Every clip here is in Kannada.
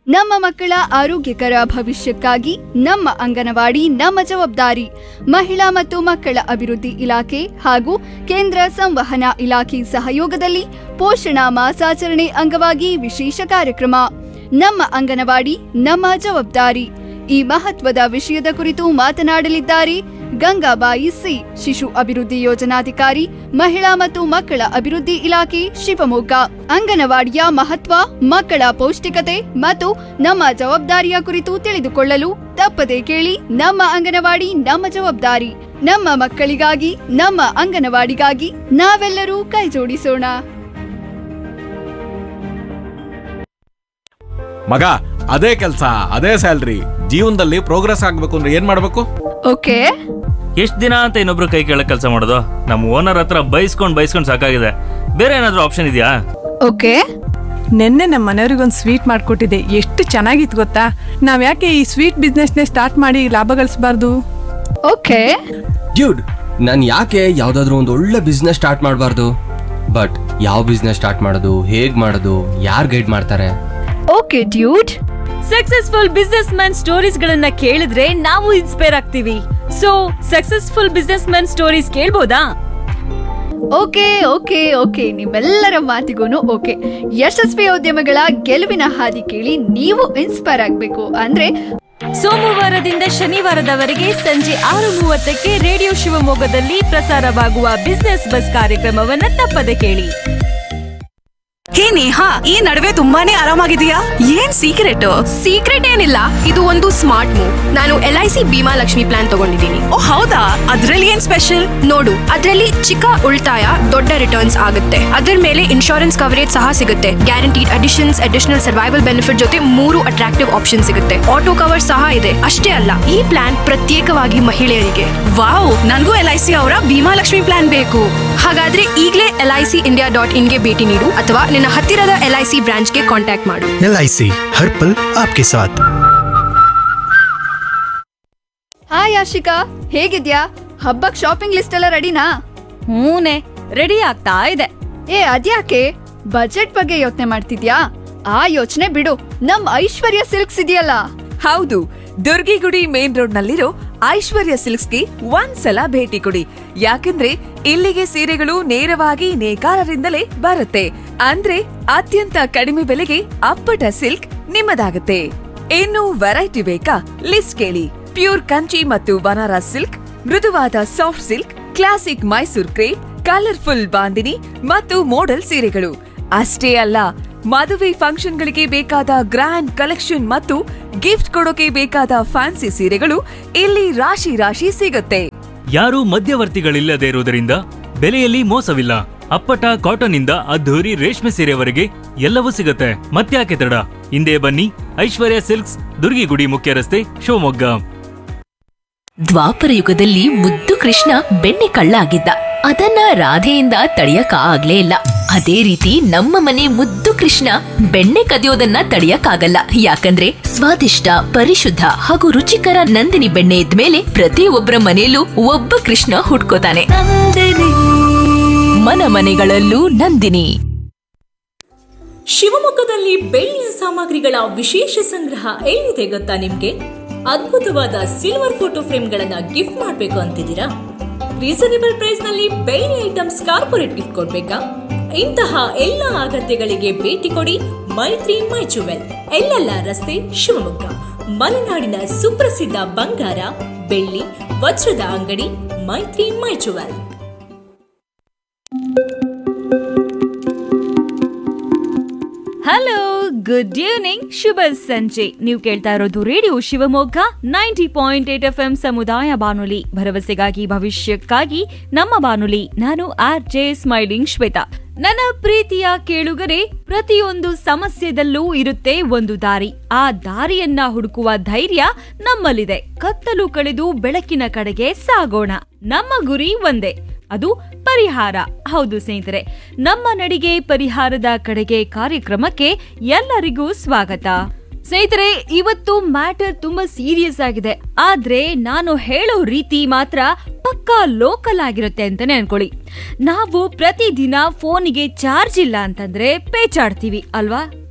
ನಮ್ಮ ಮಕ್ಕಳ ಆರೋಗ್ಯಕರ ಭವಿಷ್ಯಕ್ಕಾಗಿ ನಮ್ಮ ಅಂಗನವಾಡಿ ನಮ್ಮ ಜವಾಬ್ದಾರಿ ಮಹಿಳಾ ಮತ್ತು ಮಕ್ಕಳ ಅಭಿವೃದ್ಧಿ ಇಲಾಖೆ ಹಾಗೂ ಕೇಂದ್ರ ಸಂವಹನ ಇಲಾಖೆ ಸಹಯೋಗದಲ್ಲಿ ಪೋಷಣಾ ಮಾಸಾಚರಣೆ ಅಂಗವಾಗಿ ವಿಶೇಷ ಕಾರ್ಯಕ್ರಮ ನಮ್ಮ ಅಂಗನವಾಡಿ ನಮ್ಮ ಜವಾಬ್ದಾರಿ ಈ ಮಹತ್ವದ ವಿಷಯದ ಕುರಿತು ಮಾತನಾಡಲಿದ್ದಾರೆ ಗಂಗಾಬಾಯಿ ಸಿ ಶಿಶು ಅಭಿವೃದ್ಧಿ ಯೋಜನಾಧಿಕಾರಿ ಮಹಿಳಾ ಮತ್ತು ಮಕ್ಕಳ ಅಭಿವೃದ್ಧಿ ಇಲಾಖೆ ಶಿವಮೊಗ್ಗ ಅಂಗನವಾಡಿಯ ಮಹತ್ವ ಮಕ್ಕಳ ಪೌಷ್ಟಿಕತೆ ಮತ್ತು ನಮ್ಮ ಜವಾಬ್ದಾರಿಯ ಕುರಿತು ತಿಳಿದುಕೊಳ್ಳಲು ತಪ್ಪದೆ ಕೇಳಿ ನಮ್ಮ ಅಂಗನವಾಡಿ ನಮ್ಮ ಜವಾಬ್ದಾರಿ ನಮ್ಮ ಮಕ್ಕಳಿಗಾಗಿ ನಮ್ಮ ಅಂಗನವಾಡಿಗಾಗಿ ನಾವೆಲ್ಲರೂ ಕೈಜೋಡಿಸೋಣ ಮಗ ಅದೇ ಕೆಲಸ ಅದೇ ಸ್ಯಾಲ್ರಿ ಜೀವನದಲ್ಲಿ ಪ್ರೋಗ್ರೆಸ್ ಆಗ್ಬೇಕು ಅಂದ್ರೆ ಏನ್ ಮಾಡ್ಬೇಕು ಓಕೆ ಎಷ್ಟ್ ದಿನ ಅಂತ ಇನ್ನೊಬ್ರು ಕೈ ಕೆಳಗ್ ಕೆಲಸ ಮಾಡೋದು ನಮ್ಮ ಓನರ್ ಹತ್ರ ಬೈಸ್ಕೊಂಡ್ ಬೈಸ್ಕೊಂಡ್ ಸಾಕಾಗಿದೆ ಬೇರೆ ಏನಾದ್ರೂ ಆಪ್ಷನ್ ಇದೆಯಾ ಓಕೆ ನಿನ್ನೆ ನಮ್ಮ ಮನೆಯವ್ರಿಗೊಂದು ಸ್ವೀಟ್ ಮಾಡಿಕೊಟ್ಟಿದ್ದೆ ಎಷ್ಟು ಚೆನ್ನಾಗಿತ್ತು ಗೊತ್ತಾ ನಾವು ಯಾಕೆ ಈ ಸ್ವೀಟ್ ಬಿಸ್ನೆಸ್ನೇ ಸ್ಟಾರ್ಟ್ ಮಾಡಿ ಲಾಭ ಗಳಿಸಬಾರ್ದು ಓಕೆ ಡ್ಯೂಡ್ ನಾನು ಯಾಕೆ ಯಾವ್ದಾದ್ರು ಒಂದು ಒಳ್ಳೆ ಬಿಸ್ನೆಸ್ ಸ್ಟಾರ್ಟ್ ಮಾಡಬಾರ್ದು ಬಟ್ ಯಾವ ಬಿಸ್ನೆಸ್ ಸ್ಟಾರ್ಟ್ ಮಾಡೋದು ಹೇಗ್ ಮಾಡೋದು ಯಾರು ಗೈಡ್ ಮಾಡ್ತಾರೆ okay dude successful businessman stories ಗಳನ್ನ ಕೇಳಿದ್ರೆ ನಾವು ಇನ್ಸ್ಪೈರ್ ಆಗ್ತೀವಿ so successful businessman stories ಕೇಳ್ಬೋದಾ ಓಕೆ ಓಕೆ ಓಕೆ ನಿಮ್ಮೆಲ್ಲರ ಮಾತಿಗೂ ಓಕೆ ಯಶಸ್ವಿ ಉದ್ಯಮಗಳ ಗೆಲುವಿನ ಹಾದಿ ಕೇಳಿ ನೀವು ಇನ್ಸ್ಪೈರ್ ಆಗಬೇಕು ಅಂದ್ರೆ ಸೋಮವಾರದಿಂದ ಶನಿವಾರದವರೆಗೆ ಸಂಜೆ ಆರು ಮೂವತ್ತಕ್ಕೆ ರೇಡಿಯೋ ಶಿವಮೊಗ್ಗದಲ್ಲಿ ಪ್ರಸಾರವಾಗುವ ಬಿಸ್ನೆಸ್ ಬಸ್ ಕಾರ್ಯಕ್ರಮವನ್ನ ತಪ್ಪದೆ ಕೇಳಿ ಹೇ ನೇಹಾ ಈ ನಡುವೆ ತುಂಬಾನೇ ಆರಾಮಾಗಿದೆಯಾ ಏನ್ ಸೀಕ್ರೆಟ್ ಸೀಕ್ರೆಟ್ ಏನಿಲ್ಲ ಇದು ಒಂದು ಸ್ಮಾರ್ಟ್ ಮೂವ್ ನಾನು L I C Bhima Lakshmi plan ತಗೊಂಡಿದ್ದೀನಿ ಓ ಹೌದಾ ಅದ್ರಲ್ಲಿ ಏನ್ ಸ್ಪೆಷಲ್ ನೋಡು ಅದರಲ್ಲಿ ಚಿಕ್ಕ ಉಳಿತಾಯ ದೊಡ್ಡ ರಿಟರ್ನ್ಸ್ ಆಗುತ್ತೆ ಅದರ ಮೇಲೆ ಇನ್ಶೂರೆನ್ಸ್ ಕವರೇಜ್ ಸಹ ಸಿಗುತ್ತೆ guaranteed additions additional survival benefit ಜೊತೆ ಮೂರು ಅಟ್ರಾಕ್ಟಿವ್ ಆಪ್ಷನ್ ಸಿಗುತ್ತೆ ಆಟೋ ಕವರ್ ಸಹ ಇದೆ ಅಷ್ಟೇ ಅಲ್ಲ ಈ ಪ್ಲಾನ್ ಪ್ರತ್ಯೇಕವಾಗಿ ಮಹಿಳೆಯರಿಗೆ ವಾವ್ ನನ್ಗೂ ಎಲ್ ಐ ಸಿ ಅವರ ಭೀಮಾ ಲಕ್ಷ್ಮಿ ಪ್ಲಾನ್ ಬೇಕು ಹಾಗಾದ್ರೆ ಈಗಲೇ L I C India dot ಇನ್ಗೆ ಭೇಟಿ ನೀಡು ಅಥವಾ ನಿನ್ನ ಹತ್ತಿರದ ಎಲ್ ಐ ಸಿ ಬ್ರಾಂಚ್ಗೆ ಕಾಂಟ್ಯಾಕ್ಟ್ ಮಾಡು एल आई सी हर पल आपके साथ ಹಾಯ್ ಆಶಿಕಾ ಹೇಗಿದ್ಯಾ ಹಬ್ಬಕ್ ಶಾಪಿಂಗ್ ಲಿಸ್ಟ್ ಎಲ್ಲ ರೆಡಿನಾ ಹೂನೆ ರೆಡಿ ಆಗ್ತಾ ಇದೆ ಏ ಅದ್ಯಾಕೆ ಬಜೆಟ್ ಬಗ್ಗೆ ಯೋಚನೆ ಮಾಡ್ತಿದ್ಯಾ ಆ ಯೋಚನೆ ಬಿಡು ನಮ್ ಐಶ್ವರ್ಯ ಸಿಲ್ಕ್ಸ್ ಇದೆಯಲ್ಲ ಹೌದು ದುರ್ಗಿಗುಡಿ ಮೇನ್ ರೋಡ್ ನಲ್ಲಿರೋ ಐಶ್ವರ್ಯ ಸಿಲ್ಕ್ಸ್ಗೆ ಒಂದ್ಸಲ ಭೇಟಿ ಕೊಡಿ ಯಾಕಂದ್ರೆ ಇಲ್ಲಿಗೆ ಸೀರೆಗಳು ನೇರವಾಗಿ ನೇಕಾರರಿಂದಲೇ ಬರುತ್ತೆ ಅಂದ್ರೆ ಅತ್ಯಂತ ಕಡಿಮೆ ಬೆಲೆಗೆ ಅಪ್ಪಟ ಸಿಲ್ಕ್ ನಿಮ್ಮದಾಗುತ್ತೆ ಇನ್ನು ವೆರೈಟಿ ಬೇಕಾ ಲಿಸ್ಟ್ ಕೇಳಿ ಪ್ಯೂರ್ ಕಂಚಿ ಮತ್ತು ಬನಾರಸ್ ಸಿಲ್ಕ್ ಮೃದುವಾದ soft silk classic Mysore crepe colourful bandhani ಮತ್ತು ಮೋಡಲ್ ಸೀರೆಗಳು ಅಷ್ಟೇ ಅಲ್ಲ ಮದುವೆ ಫಂಕ್ಷನ್ಗಳಿಗೆ ಬೇಕಾದ ಗ್ರ್ಯಾಂಡ್ ಕಲೆಕ್ಷನ್ ಮತ್ತು ಗಿಫ್ಟ್ ಕೊಡೋಕೆ ಬೇಕಾದ ಫ್ಯಾನ್ಸಿ ಸೀರೆಗಳು ಇಲ್ಲಿ ರಾಶಿ ರಾಶಿ ಸಿಗುತ್ತೆ ಯಾರೂ ಮಧ್ಯವರ್ತಿಗಳಿಲ್ಲದೆ ಇರುವುದರಿಂದ ಬೆಲೆಯಲ್ಲಿ ಮೋಸವಿಲ್ಲ ಅಪ್ಪಟ ಕಾಟನ್ ಇಂದ ಅದ್ಧೂರಿ ರೇಷ್ಮೆ ಸೀರೆವರೆಗೆ ಎಲ್ಲವೂ ಸಿಗುತ್ತೆ ಮತ್ತ್ಯಾಕೆ ತಡ ಹಿಂದೆ ಬನ್ನಿ ಐಶ್ವರ್ಯ ಸಿಲ್ಕ್ಸ್ ದುರ್ಗಿಗುಡಿ ಮುಖ್ಯ ರಸ್ತೆ ಶಿವಮೊಗ್ಗ ದ್ವಾಪರ ಯುಗದಲ್ಲಿ ಮುದ್ದು ಕೃಷ್ಣ ಬೆಣ್ಣೆ ಕಳ್ಳ ಆಗಿದ್ದ ಅದನ್ನ ರಾಧೆಯಿಂದ ತಡೆಯಕ ಆಗ್ಲೇ ಇಲ್ಲ ಅದೇ ರೀತಿ ನಮ್ಮ ಮನೆ ಮುದ್ದು ಕೃಷ್ಣ ಬೆಣ್ಣೆ ಕದಿಯೋದನ್ನ ತಡೆಯಕ್ಕಾಗಲ್ಲ ಯಾಕಂದ್ರೆ ಸ್ವಾದಿಷ್ಟ ಪರಿಶುದ್ಧ ಹಾಗೂ ರುಚಿಕರ ನಂದಿನಿ ಬೆಣ್ಣೆ ಇದ್ಮೇಲೆ ಪ್ರತಿಯೊಬ್ಬರ ಮನೆಯಲ್ಲೂ ಒಬ್ಬ ಕೃಷ್ಣ ಹುಟ್ಕೋತಾನೆ ಮನ ಮನೆಗಳಲ್ಲೂ ನಂದಿನಿ ಶಿವಮೊಗ್ಗದಲ್ಲಿ ಬೆಳ್ಳಿಯ ಸಾಮಗ್ರಿಗಳ ವಿಶೇಷ ಸಂಗ್ರಹ ಎಲ್ಲಿದೆ ಗೊತ್ತಾ ನಿಮ್ಗೆ ಅದ್ಭುತವಾದ ಸಿಲ್ವರ್ ಫೋಟೋ ಫ್ರೇಮ್ಗಳನ್ನ ಗಿಫ್ಟ್ ಮಾಡ್ಬೇಕು ಅಂತಿದ್ದೀರಾ ರೀಸನೇಬಲ್ ಪ್ರೈಸ್ ನಲ್ಲಿ ಬೆಳ್ಳಿ ಐಟಮ್ಸ್ ಕಾರ್ಪೊರೇಟ್ ಗಿಫ್ಟ್ ಕೊಡ್ಬೇಕಾ ಇಂತಹ ಎಲ್ಲ ಅಗತ್ಯಗಳಿಗೆ ಭೇಟಿ ಕೊಡಿ ಮೈತ್ರಿ ಮೈ ಜುವೆಲ್ ಎಲ್ಲೆಲ್ಲ ರಸ್ತೆ ಶಿವಮೊಗ್ಗ ಮಲೆನಾಡಿನ ಸುಪ್ರಸಿದ್ಧ ಬಂಗಾರ ಬೆಳ್ಳಿ ವಜ್ರದ ಅಂಗಡಿ Maithri my jewel hello good evening ಶುಭ ಸಂಜೆ ನೀವು ಕೇಳ್ತಾ ಇರೋದು radio Shivamogga ninety point eight FM ಎಂ ಸಮುದಾಯ ಬಾನುಲಿ ಭರವಸೆಗಾಗಿ ಭವಿಷ್ಯಕ್ಕಾಗಿ ನಮ್ಮ ಬಾನುಲಿ ನಾನು ಆರ್ ಜೆ ಸ್ಮೈಲಿಂಗ್ ಶ್ವೇತಾ ನನ್ನ ಪ್ರೀತಿಯ ಕೇಳುಗರೆ ಪ್ರತಿಯೊಂದು ಸಮಸ್ಯೆದಲ್ಲೂ ಇರುತ್ತೆ ಒಂದು ದಾರಿ ಆ ದಾರಿಯನ್ನ ಹುಡುಕುವ ಧೈರ್ಯ ನಮ್ಮಲ್ಲಿದೆ ಕತ್ತಲು ಕಳೆದು ಬೆಳಕಿನ ಕಡೆಗೆ ಸಾಗೋಣ ನಮ್ಮ ಗುರಿ ಒಂದೇ ಅದು ಪರಿಹಾರ ಹೌದು ಸ್ನೇಹಿತರೆ ನಮ್ಮ ನಡಿಗೆ ಪರಿಹಾರದ ಕಡೆಗೆ ಕಾರ್ಯಕ್ರಮಕ್ಕೆ ಎಲ್ಲರಿಗೂ ಸ್ವಾಗತ ಸ್ನೇಹಿತರೆ ಇವತ್ತು ಮ್ಯಾಟರ್ ತುಂಬಾ ಸೀರಿಯಸ್ ಆಗಿದೆ ಆದ್ರೆ ನಾನು ಹೇಳೋ ರೀತಿ ಮಾತ್ರ ಪಕ್ಕಾ ಲೋಕಲ್ ಆಗಿರುತ್ತೆ ಅಂತಾನೆ ಅನ್ಕೊಳ್ಳಿ ನಾವು ಪ್ರತಿದಿನ ಫೋನಿಗೆ ಚಾರ್ಜ್ ಇಲ್ಲ ಅಂತಂದ್ರೆ ಪೇಚಾಡ್ತೀವಿ ಅಲ್ವಾ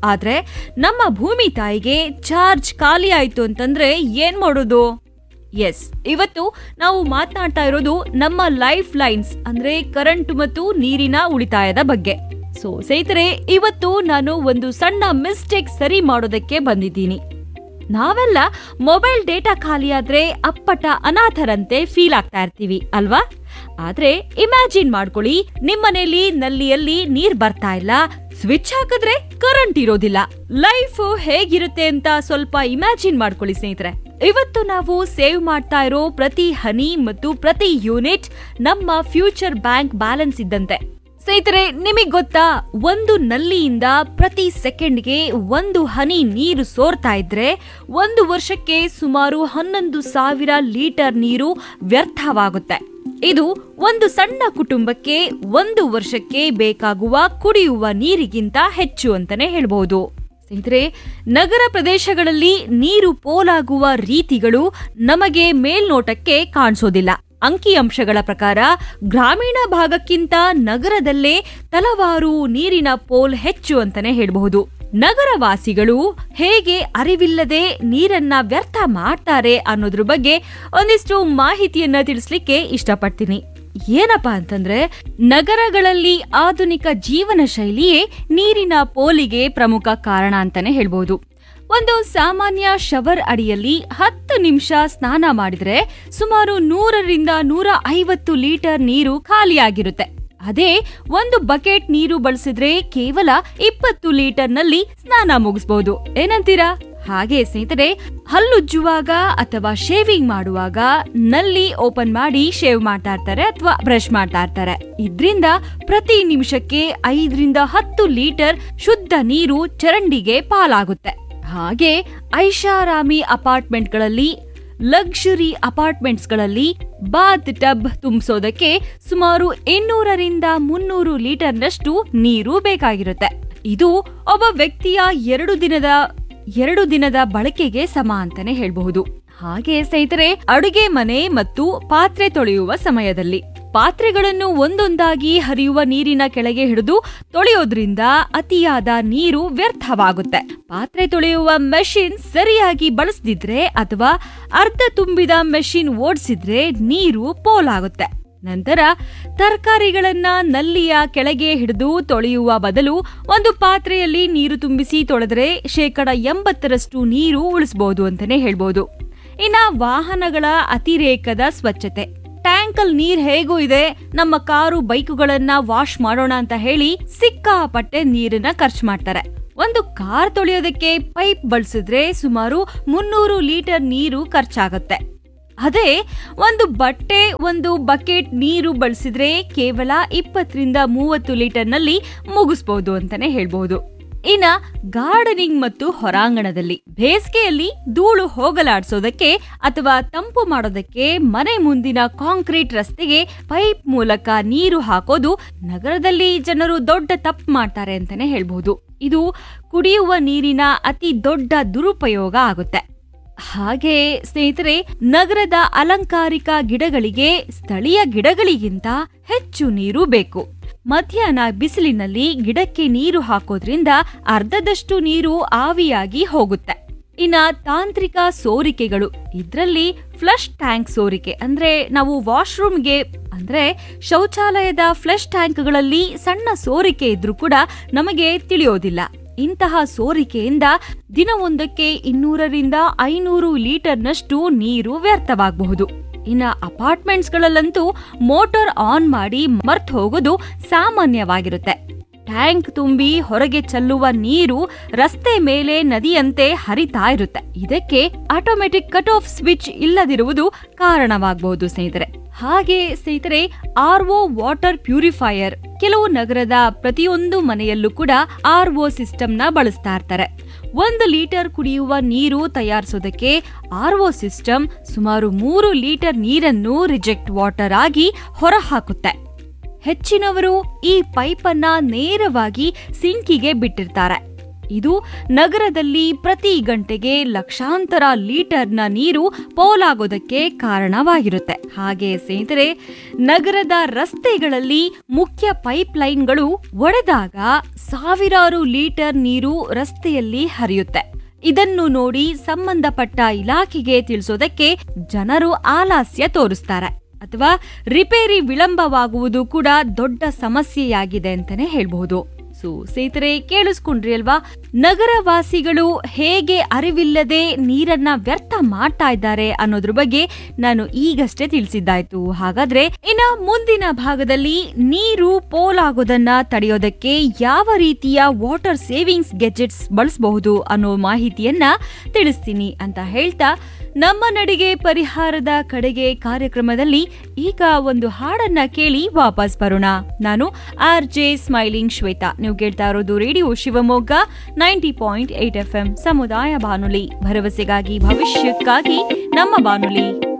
ಆದ್ರೆ ನಮ್ಮ ಭೂಮಿ ತಾಯಿಗೆ ಚಾರ್ಜ್ ಖಾಲಿ ಆಯ್ತು ಅಂತಂದ್ರೆ ಏನ್ ಮಾಡೋದು ಎಸ್ ಇವತ್ತು ನಾವು ಮಾತನಾಡ್ತಾ ಇರೋದು ನಮ್ಮ ಲೈಫ್ ಲೈನ್ಸ್ ಅಂದ್ರೆ ಕರೆಂಟ್ ಮತ್ತು ನೀರಿನ ಉಳಿತಾಯದ ಬಗ್ಗೆ ಸೊ ಸ್ನೇಹಿತರೆ ಇವತ್ತು ನಾನು ಒಂದು ಸಣ್ಣ ಮಿಸ್ಟೇಕ್ ಸರಿ ಮಾಡೋದಕ್ಕೆ ಬಂದಿದ್ದೀನಿ ನಾವೆಲ್ಲ ಮೊಬೈಲ್ ಡೇಟಾ ಖಾಲಿಯಾದ್ರೆ ಅಪ್ಪಟ ಅನಾಥರಂತೆ ಫೀಲ್ ಆಗ್ತಾ ಇರ್ತೀವಿ ಅಲ್ವಾ ಆದ್ರೆ ಇಮ್ಯಾಜಿನ್ ಮಾಡ್ಕೊಳ್ಳಿ ನಿಮ್ಮನೇಲಿ ನಲ್ಲಿಯಲ್ಲಿ ನೀರ್ ಬರ್ತಾ ಇಲ್ಲ ಸ್ವಿಚ್ ಹಾಕಿದ್ರೆ ಕರೆಂಟ್ ಇರೋದಿಲ್ಲ ಲೈಫ್ ಹೇಗಿರುತ್ತೆ ಅಂತ ಸ್ವಲ್ಪ ಇಮ್ಯಾಜಿನ್ ಮಾಡ್ಕೊಳ್ಳಿ ಸ್ನೇಹಿತರೆ ಇವತ್ತು ನಾವು ಸೇವ್ ಮಾಡ್ತಾ ಇರೋ ಪ್ರತಿ ಹನಿ ಮತ್ತು ಪ್ರತಿ ಯೂನಿಟ್ ನಮ್ಮ ಫ್ಯೂಚರ್ ಬ್ಯಾಂಕ್ ಬ್ಯಾಲೆನ್ಸ್ ಇದ್ದಂತೆ ಸ್ನೇಹಿತರೆ ನಿಮಗ್ ಗೊತ್ತಾ ಒಂದು ನಲ್ಲಿಯಿಂದ ಪ್ರತಿ ಸೆಕೆಂಡ್ಗೆ ಒಂದು ಹನಿ ನೀರು ಸೋರ್ತಾ ಇದ್ರೆ ಒಂದು ವರ್ಷಕ್ಕೆ ಸುಮಾರು ಹನ್ನೊಂದು ಸಾವಿರ ಲೀಟರ್ ನೀರು ವ್ಯರ್ಥವಾಗುತ್ತೆ ಇದು ಒಂದು ಸಣ್ಣ ಕುಟುಂಬಕ್ಕೆ ಒಂದು ವರ್ಷಕ್ಕೆ ಬೇಕಾಗುವ ಕುಡಿಯುವ ನೀರಿಗಿಂತ ಹೆಚ್ಚು ಅಂತಾನೆ ಹೇಳ್ಬಹುದು ಸ್ನೇಹಿತರೆ ನಗರ ಪ್ರದೇಶಗಳಲ್ಲಿ ನೀರು ಪೋಲಾಗುವ ರೀತಿಗಳು ನಮಗೆ ಮೇಲ್ನೋಟಕ್ಕೆ ಕಾಣಿಸೋದಿಲ್ಲ ಅಂಕಿಅಂಶಗಳ ಪ್ರಕಾರ ಗ್ರಾಮೀಣ ಭಾಗಕ್ಕಿಂತ ನಗರದಲ್ಲೇ ತಲವಾರು ನೀರಿನ ಪೋಲ್ ಹೆಚ್ಚು ಅಂತಾನೆ ಹೇಳಬಹುದು ನಗರವಾಸಿಗಳು ಹೇಗೆ ಅರಿವಿಲ್ಲದೆ ನೀರನ್ನ ವ್ಯರ್ಥ ಮಾಡ್ತಾರೆ ಅನ್ನೋದ್ರ ಬಗ್ಗೆ ಒಂದಿಷ್ಟು ಮಾಹಿತಿಯನ್ನ ತಿಳಿಸ್ಲಿಕ್ಕೆ ಇಷ್ಟಪಡ್ತೀನಿ ಏನಪ್ಪಾ ಅಂತಂದ್ರೆ ನಗರಗಳಲ್ಲಿ ಆಧುನಿಕ ಜೀವನ ಶೈಲಿಯೇ ನೀರಿನ ಪೋಲಿಗೆ ಪ್ರಮುಖ ಕಾರಣ ಅಂತಾನೆ ಹೇಳ್ಬಹುದು ಒಂದು ಸಾಮಾನ್ಯ ಶವರ್ ಅಡಿಯಲ್ಲಿ ಹತ್ತು ನಿಮಿಷ ಸ್ನಾನ ಮಾಡಿದ್ರೆ ಸುಮಾರು ನೂರರಿಂದ ನೂರ ಐವತ್ತು ಲೀಟರ್ ನೀರು ಖಾಲಿಯಾಗಿರುತ್ತೆ ಅದೇ ಒಂದು ಬಕೆಟ್ ನೀರು ಬಳಸಿದ್ರೆ ಕೇವಲ ಇಪ್ಪತ್ತು ಲೀಟರ್ನಲ್ಲಿ ಸ್ನಾನ ಮುಗಿಸಬಹುದು ಏನಂತೀರಾ ಹಾಗೆ ಸ್ನೇಹಿತರೆ ಹಲ್ಲುಜ್ಜುವಾಗ ಅಥವಾ ಶೇವಿಂಗ್ ಮಾಡುವಾಗ ನಲ್ಲಿ ಓಪನ್ ಮಾಡಿ ಶೇವ್ ಮಾಡ್ತಾ ಇರ್ತಾರೆ ಅಥವಾ ಬ್ರಷ್ ಮಾಡ್ತಾ ಇರ್ತಾರೆ ಇದ್ರಿಂದ ಪ್ರತಿ ನಿಮಿಷಕ್ಕೆ ಐದರಿಂದ ಹತ್ತು ಲೀಟರ್ ಶುದ್ಧ ನೀರು ಚರಂಡಿಗೆ ಪಾಲಾಗುತ್ತೆ ಹಾಗೆ ಐಷಾರಾಮಿ ಅಪಾರ್ಟ್ಮೆಂಟ್ಗಳಲ್ಲಿ ಲಕ್ಸುರಿ ಅಪಾರ್ಟ್ಮೆಂಟ್ಸ್ಗಳಲ್ಲಿ ಬಾತ್ ಟಬ್ ತುಂಬಿಸೋದಕ್ಕೆ ಸುಮಾರು ಇನ್ನೂರರಿಂದ ಮುನ್ನೂರು ಲೀಟರ್ನಷ್ಟು ನೀರು ಬೇಕಾಗಿರುತ್ತೆ ಇದು ಒಬ್ಬ ವ್ಯಕ್ತಿಯ ಎರಡು ದಿನದ ಎರಡು ದಿನದ ಬಳಕೆಗೆ ಸಮ ಅಂತಾನೆ ಹೇಳ್ಬಹುದು ಹಾಗೆ ಸ್ನೇಹಿತರೆ ಅಡುಗೆ ಮನೆ ಮತ್ತು ಪಾತ್ರೆ ತೊಳೆಯುವ ಸಮಯದಲ್ಲಿ ಪಾತ್ರೆಗಳನ್ನು ಒಂದೊಂದಾಗಿ ಹರಿಯುವ ನೀರಿನ ಕೆಳಗೆ ಹಿಡಿದು ತೊಳೆಯೋದ್ರಿಂದ ಅತಿಯಾದ ನೀರು ವ್ಯರ್ಥವಾಗುತ್ತೆ ಪಾತ್ರೆ ತೊಳೆಯುವ ಮೆಷಿನ್ ಸರಿಯಾಗಿ ಬಳಸದಿದ್ರೆ ಅಥವಾ ಅರ್ಧ ತುಂಬಿದ ಮೆಷಿನ್ ಓಡಿಸಿದ್ರೆ ನೀರು ಪೋಲಾಗುತ್ತೆ ನಂತರ ತರಕಾರಿಗಳನ್ನ ನಲ್ಲಿಯ ಕೆಳಗೆ ಹಿಡಿದು ತೊಳೆಯುವ ಬದಲು ಒಂದು ಪಾತ್ರೆಯಲ್ಲಿ ನೀರು ತುಂಬಿಸಿ ತೊಳೆದ್ರೆ ಶೇಕಡ ಎಂಬತ್ತರಷ್ಟು ನೀರು ಉಳಿಸಬಹುದು ಅಂತಾನೆ ಹೇಳ್ಬೋದು ಇನ್ನ ವಾಹನಗಳ ಅತಿರೇಕದ ಸ್ವಚ್ಛತೆ ಟ್ಯಾಂಕಲ್ ನೀರ್ ಹೇಗೂ ಇದೆ ನಮ್ಮ ಕಾರು ಬೈಕುಗಳನ್ನ ವಾಶ್ ಮಾಡೋಣ ಅಂತ ಹೇಳಿ ಸಿಕ್ಕಾಪಟ್ಟೆ ನೀರನ್ನ ಖರ್ಚು ಮಾಡ್ತಾರೆ ಒಂದು ಕಾರ್ ತೊಳೆಯೋದಕ್ಕೆ ಪೈಪ್ ಬಳಸಿದ್ರೆ ಸುಮಾರು ಮುನ್ನೂರು ಲೀಟರ್ ನೀರು ಖರ್ಚಾಗುತ್ತೆ ಅದೇ ಒಂದು ಬಟ್ಟೆ ಒಂದು ಬಕೆಟ್ ನೀರು ಬಳಸಿದ್ರೆ ಕೇವಲ ಇಪ್ಪತ್ತರಿಂದ ಮೂವತ್ತು ಲೀಟರ್ನಲ್ಲಿ ಮುಗಿಸ್ಬೋದು ಅಂತಾನೆ ಹೇಳ್ಬಹುದು ಇನ್ನ ಗಾರ್ಡನಿಂಗ್ ಮತ್ತು ಹೊರಾಂಗಣದಲ್ಲಿ ಬೇಸಿಗೆಯಲ್ಲಿ ಧೂಳು ಹೋಗಲಾಡಿಸೋದಕ್ಕೆ ಅಥವಾ ತಂಪು ಮಾಡೋದಕ್ಕೆ ಮನೆ ಮುಂದಿನ ಕಾಂಕ್ರೀಟ್ ರಸ್ತೆಗೆ ಪೈಪ್ ಮೂಲಕ ನೀರು ಹಾಕೋದು ನಗರದಲ್ಲಿ ಜನರು ದೊಡ್ಡ ತಪ್ಪು ಮಾಡ್ತಾರೆ ಅಂತಾನೆ ಹೇಳ್ಬಹುದು ಇದು ಕುಡಿಯುವ ನೀರಿನ ಅತಿ ದೊಡ್ಡ ದುರುಪಯೋಗ ಆಗುತ್ತೆ ಹಾಗೆ ಸ್ನೇಹಿತರೆ ನಗರದ ಅಲಂಕಾರಿಕ ಗಿಡಗಳಿಗೆ ಸ್ಥಳೀಯ ಗಿಡಗಳಿಗಿಂತ ಹೆಚ್ಚು ನೀರು ಬೇಕು ಮಧ್ಯಾಹ್ನ ಬಿಸಿಲಿನಲ್ಲಿ ಗಿಡಕ್ಕೆ ನೀರು ಹಾಕೋದ್ರಿಂದ ಅರ್ಧದಷ್ಟು ನೀರು ಆವಿಯಾಗಿ ಹೋಗುತ್ತೆ ಇನ್ನ ತಾಂತ್ರಿಕ ಸೋರಿಕೆಗಳು ಇದ್ರಲ್ಲಿ ಫ್ಲಶ್ ಟ್ಯಾಂಕ್ ಸೋರಿಕೆ ಅಂದ್ರೆ ನಾವು ವಾಶ್ರೂಮ್ಗೆ ಅಂದ್ರೆ ಶೌಚಾಲಯದ ಫ್ಲಶ್ ಟ್ಯಾಂಕ್ಗಳಲ್ಲಿ ಸಣ್ಣ ಸೋರಿಕೆ ಇದ್ರೂ ಕೂಡ ನಮಗೆ ತಿಳಿಯೋದಿಲ್ಲ ಇಂತಹ ಸೋರಿಕೆಯಿಂದ ದಿನವೊಂದಕ್ಕೆ ಇನ್ನೂರರಿಂದ ಐನೂರು ಲೀಟರ್ನಷ್ಟು ನೀರು ವ್ಯರ್ಥವಾಗಬಹುದು ಇನ್ನ ಅಪಾರ್ಟ್ಮೆಂಟ್ಸ್ಗಳಲ್ಲಂತೂ ಮೋಟಾರ್ ಆನ್ ಮಾಡಿ ಮರ್ತ್ ಹೋಗೋದು ಸಾಮಾನ್ಯವಾಗಿರುತ್ತೆ ಟ್ಯಾಂಕ್ ತುಂಬಿ ಹೊರಗೆ ಚೆಲ್ಲುವ ನೀರು ರಸ್ತೆ ಮೇಲೆ ನದಿಯಂತೆ ಹರಿತಾ ಇರುತ್ತೆ ಇದಕ್ಕೆ ಆಟೋಮೆಟಿಕ್ ಕಟ್ ಆಫ್ ಸ್ವಿಚ್ ಇಲ್ಲದಿರುವುದು ಕಾರಣವಾಗಬಹುದು ಸ್ನೇಹಿತರೆ ಹಾಗೆ ಸ್ನೇಹಿತರೆ ಆರ್ ಒ ವಾಟರ್ ಪ್ಯೂರಿಫೈಯರ್ ಕೆಲವು ನಗರದ ಪ್ರತಿಯೊಂದು ಮನೆಯಲ್ಲೂ ಕೂಡ ಆರ್ ಒ ಸಿಸ್ಟಮ್ ನ ಬಳಸ್ತಾ ಇರ್ತಾರೆ ಒಂದು ಲೀಟರ್ ಕುಡಿಯುವ ನೀರು ತಯಾರಿಸೋದಕ್ಕೆ ಆರ್ ಒ ಸಿಸ್ಟಮ್ ಸುಮಾರು ಮೂರು ಲೀಟರ್ ನೀರನ್ನು ರಿಜೆಕ್ಟ್ ವಾಟರ್ ಆಗಿ ಹೊರಹಾಕುತ್ತೆ ಹೆಚ್ಚಿನವರು ಈ ಪೈಪ್ ಅನ್ನ ನೇರವಾಗಿ ಸಿಂಕಿಗೆ ಬಿಟ್ಟಿರ್ತಾರೆ ಇದು ನಗರದಲ್ಲಿ ಪ್ರತಿ ಗಂಟೆಗೆ ಲಕ್ಷಾಂತರ ಲೀಟರ್ನ ನೀರು ಪೋಲಾಗೋದಕ್ಕೆ ಕಾರಣವಾಗಿರುತ್ತೆ ಹಾಗೆ ಸ್ನೇಹಿತರೆ ನಗರದ ರಸ್ತೆಗಳಲ್ಲಿ ಮುಖ್ಯ ಪೈಪ್ ಲೈನ್ಗಳು ಒಡೆದಾಗ ಸಾವಿರಾರು ಲೀಟರ್ ನೀರು ರಸ್ತೆಯಲ್ಲಿ ಹರಿಯುತ್ತೆ ಇದನ್ನು ನೋಡಿ ಸಂಬಂಧಪಟ್ಟ ಇಲಾಖೆಗೆ ತಿಳಿಸೋದಕ್ಕೆ ಜನರು ಆಲಸ್ಯ ತೋರಿಸ್ತಾರೆ ಅಥವಾ ರಿಪೇರಿ ವಿಳಂಬವಾಗುವುದು ಕೂಡ ದೊಡ್ಡ ಸಮಸ್ಯೆಯಾಗಿದೆ ಅಂತಾನೆ ಹೇಳ್ಬಹುದು ಸೊ ಸ್ನೇಹಿತರೆ ಕೇಳಿಸ್ಕೊಂಡ್ರಿ ಅಲ್ವಾ ನಗರವಾಸಿಗಳು ಹೇಗೆ ಅರಿವಿಲ್ಲದೆ ನೀರನ್ನ ವ್ಯರ್ಥ ಮಾಡ್ತಾ ಇದ್ದಾರೆ ಅನ್ನೋದ್ರ ಬಗ್ಗೆ ನಾನು ಈಗಷ್ಟೇ ತಿಳಿಸಿದ್ದಾಯ್ತು ಹಾಗಾದ್ರೆ ಇನ್ನ ಮುಂದಿನ ಭಾಗದಲ್ಲಿ ನೀರು ಪೋಲಾಗೋದನ್ನ ತಡೆಯೋದಕ್ಕೆ ಯಾವ ರೀತಿಯ ವಾಟರ್ ಸೇವಿಂಗ್ಸ್ ಗೆಜೆಟ್ಸ್ ಬಳಸಬಹುದು ಅನ್ನೋ ಮಾಹಿತಿಯನ್ನ ತಿಳಿಸ್ತೀನಿ ಅಂತ ಹೇಳ್ತಾ ನಮ್ಮ ನಡಿಗೆ ಪರಿಹಾರದ ಕಡೆಗೆ ಕಾರ್ಯಕ್ರಮದಲ್ಲಿ ಈಗ ಒಂದು ಹಾಡನ್ನ ಕೇಳಿ ವಾಪಸ್ ಬರೋಣ ನಾನು ಆರ್ ಜೆ ಸ್ಮೈಲಿಂಗ್ ಶ್ವೇತಾ ನೀವು ಕೇಳ್ತಾ ಇರೋದು radio Shivamogga ninety point eight FM ಎಂ ಸಮುದಾಯ ಬಾನುಲಿ ಭರವಸೆಗಾಗಿ ಭವಿಷ್ಯಕ್ಕಾಗಿ ನಮ್ಮ ಬಾನುಲಿ